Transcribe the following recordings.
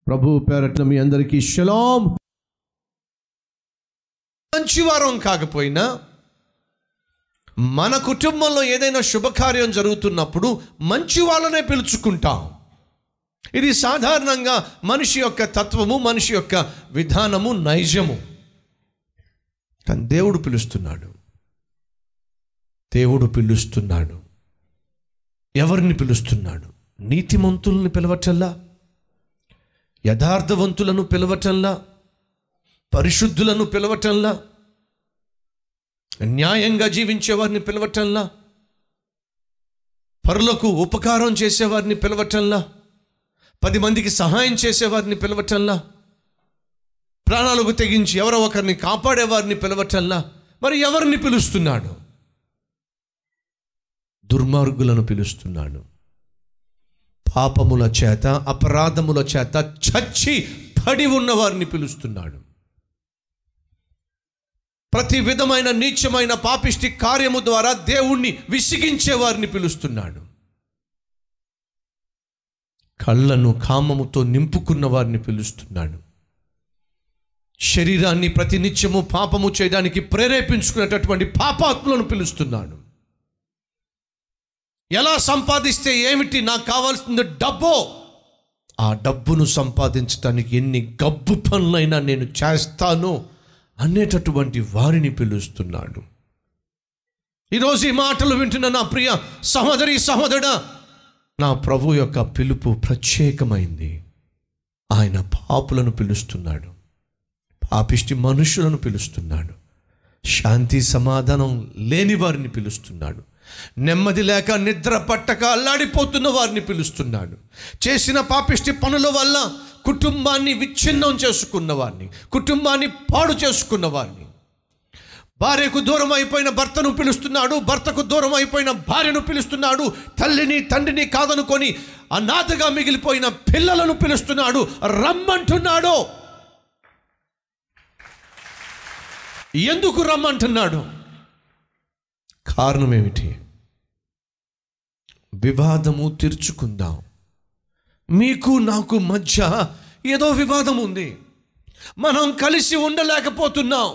ప్రభు పేరట్న మీ అందరికీ షలాం మంచివారం కాకపోయినా మన కుటుంబంలో ఏదైనా శుభకార్యం జరుగుతున్నప్పుడు మంచి వాళ్ళనే పిలుచుకుంటాం ఇది సాధారణంగా మనిషి యొక్క తత్వము మనిషి యొక్క విధానము నైజము కానీ దేవుడు పిలుస్తున్నాడు దేవుడు పిలుస్తున్నాడు ఎవరిని పిలుస్తున్నాడు నీతిమంతుల్ని పిలవటల్లా యథార్థవంతులను పిలవటంలా పరిశుద్ధులను పిలవటంలా న్యాయంగా జీవించేవారిని పిలవటంలా పరులకు ఉపకారం చేసేవారిని పిలవటంలా పది మందికి సహాయం చేసేవారిని పిలవటంలా ప్రాణాలకు తెగించి ఎవరో ఒకరిని కాపాడేవారిని పిలవటంలా మరి ఎవరిని పిలుస్తున్నాడు దుర్మార్గులను పిలుస్తున్నాడు పాపముల చేత అపరాధముల చేత చచ్చి పడి ఉన్న వారిని పిలుస్తున్నాడు ప్రతి విధమైన నీచమైన పాపిష్టి కార్యము ద్వారా దేవుణ్ణి విసిగించే వారిని పిలుస్తున్నాడు కళ్ళను కామముతో నింపుకున్న వారిని పిలుస్తున్నాడు శరీరాన్ని ప్రతినిత్యము పాపము చేయడానికి ప్రేరేపించుకునేటటువంటి పాపాత్ములను పిలుస్తున్నాడు ఎలా సంపాదిస్తే ఏమిటి నాకు కావాల్సింది డబ్బో ఆ డబ్బును సంపాదించడానికి ఎన్ని గబ్బు పనులైనా నేను చేస్తాను అనేటటువంటి వారిని పిలుస్తున్నాడు ఈరోజు ఈ మాటలు వింటున్న నా ప్రియ సహోదరి సహోదరుడా నా ప్రభు యొక్క పిలుపు ప్రత్యేకమైంది ఆయన పాపులను పిలుస్తున్నాడు పాపిష్టి మనుషులను పిలుస్తున్నాడు శాంతి సమాధానం లేని వారిని పిలుస్తున్నాడు నెమ్మది లేక నిద్ర పట్టక అల్లాడిపోతున్న వారిని పిలుస్తున్నాడు చేసిన పాపిష్టి పనుల వల్ల కుటుంబాన్ని విచ్ఛిన్నం చేసుకున్న వారిని కుటుంబాన్ని పాడు చేసుకున్న వారిని భార్యకు దూరం అయిపోయిన భర్తను పిలుస్తున్నాడు భర్తకు దూరం అయిపోయిన భార్యను పిలుస్తున్నాడు తల్లిని తండ్రిని కాదనుకొని అనాథగా మిగిలిపోయిన పిల్లలను పిలుస్తున్నాడు రమ్మంటున్నాడు ఎందుకు రమ్మంటున్నాడు కారణం ఏమిటి వివాదము తీర్చుకుందాం మీకు నాకు మధ్య ఏదో వివాదం ఉంది మనం కలిసి ఉండలేకపోతున్నాం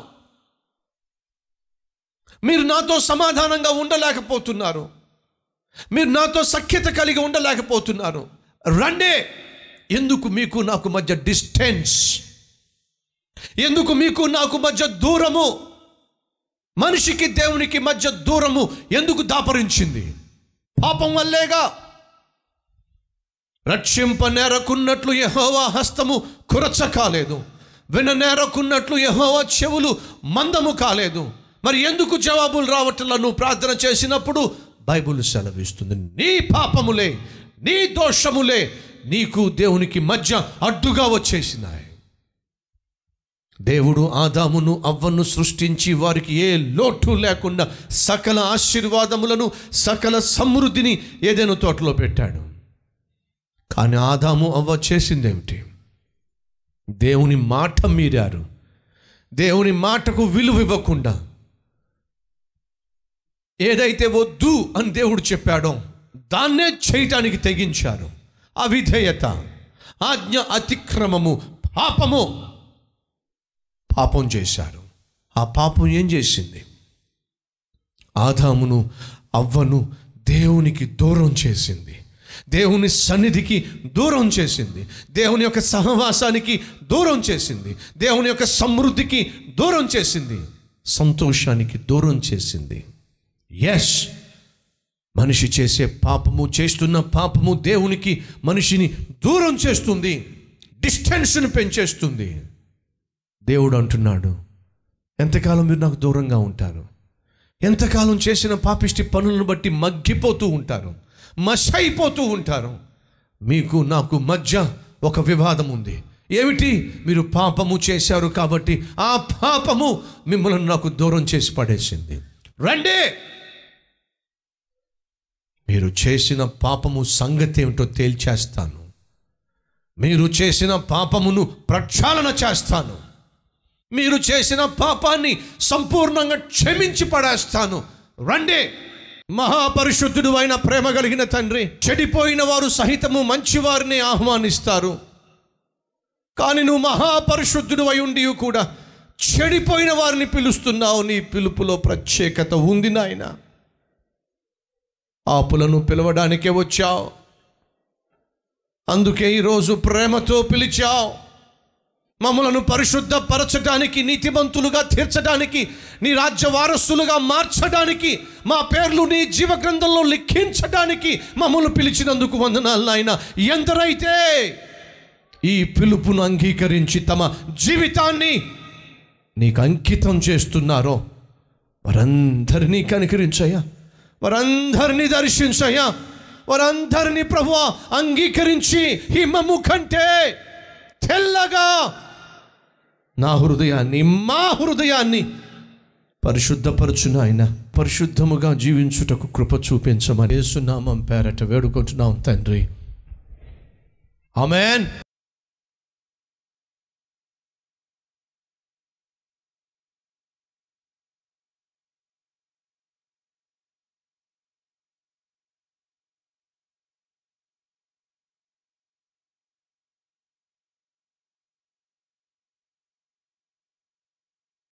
మీరు నాతో సమాధానంగా ఉండలేకపోతున్నారు మీరు నాతో సఖ్యత కలిగి ఉండలేకపోతున్నారు రండే ఎందుకు మీకు నాకు మధ్య డిస్టెన్స్ ఎందుకు మీకు నాకు మధ్య దూరము మనిషికి దేవునికి మధ్య దూరము ఎందుకు దాపరించింది పాపం వల్లేగా రక్షింప నేరకున్నట్లు యహోవా హస్తము కురచ కాలేదు విన నేరకున్నట్లు యహోవా చెవులు మందము కాలేదు మరి ఎందుకు జవాబులు రావట్లా నువ్వు ప్రార్థన చేసినప్పుడు బైబుల్ సెలవిస్తుంది నీ పాపములే నీ దోషములే నీకు దేవునికి మధ్య అడ్డుగా వచ్చేసినాయి దేవుడు ఆదామును అవ్వను సృష్టించి వారికి ఏ లోటు లేకుండా సకల ఆశీర్వాదములను సకల సమృద్ధిని ఏదైనా తోటలో పెట్టాడు కానీ ఆదాము అవ్వ చేసిందేమిటి దేవుని మాట మీరారు దేవుని మాటకు విలువ ఇవ్వకుండా ఏదైతే వద్దు అని దేవుడు చెప్పాడో దాన్నే చేయటానికి తెగించారు అవిధేయత ఆజ్ఞ అతిక్రమము పాపము పాపం చేశారు ఆ పాపం ఏం చేసింది ఆదామును అవ్వను దేవునికి దూరం చేసింది దేవుని సన్నిధికి దూరం చేసింది దేవుని యొక్క సహవాసానికి దూరం చేసింది దేవుని యొక్క సమృద్ధికి దూరం చేసింది సంతోషానికి దూరం చేసింది ఎస్ మనిషి చేసే పాపము చేస్తున్న పాపము దేవునికి మనిషిని దూరం చేస్తుంది డిస్టెన్స్ని పెంచేస్తుంది దేవుడు అంటున్నాడు ఎంతకాలం మీరు నాకు దూరంగా ఉంటారు ఎంతకాలం చేసిన పాపిష్టి పనులను బట్టి మగ్గిపోతూ ఉంటారు మషైపోతూ ఉంటారు మీకు నాకు మధ్య ఒక వివాదం ఉంది ఏమిటి మీరు పాపము చేశారు కాబట్టి ఆ పాపము మిమ్మల్ని నాకు దూరం చేసి పడేసింది రండి మీరు చేసిన పాపము సంగతి ఏమిటో తేల్చేస్తాను మీరు చేసిన పాపమును ప్రక్షాళన చేస్తాను మీరు చేసిన పాపాన్ని సంపూర్ణంగా క్షమించి పడేస్తాను రండి మహాపరిశుద్ధుడు అయిన ప్రేమ కలిగిన తండ్రి చెడిపోయిన వారు సహితము మంచివారిని ఆహ్వానిస్తారు కానీ నువ్వు మహాపరిశుద్ధుడు అయి ఉండి కూడా చెడిపోయిన వారిని పిలుస్తున్నావు నీ పిలుపులో ప్రత్యేకత ఉంది నాయన ఆపులను పిలవడానికే వచ్చావు అందుకే ఈరోజు ప్రేమతో పిలిచావు మమ్మలను పరిశుద్ధపరచడానికి నీతిమంతులుగా తీర్చడానికి నీ రాజ్య వారసులుగా మార్చడానికి మా పేర్లు నీ జీవ గ్రంథంలో లిఖించడానికి మమ్మల్ని పిలిచినందుకు వందనాలు నాయన ఎందరైతే ఈ పిలుపును అంగీకరించి తమ జీవితాన్ని నీకు అంకితం చేస్తున్నారో వారందరినీ కనికరించయ్యా వారందరినీ దర్శించయ్యా వారందరినీ ప్రభు అంగీకరించి హిమము కంటే తెల్లగా నా హృదయాన్ని మా హృదయాన్ని పరిశుద్ధపరచు నాయన పరిశుద్ధముగా జీవించుటకు కృప చూపించమని యేసునామం పేరట వేడుకుంటున్నాం తండ్రి ఆమెన్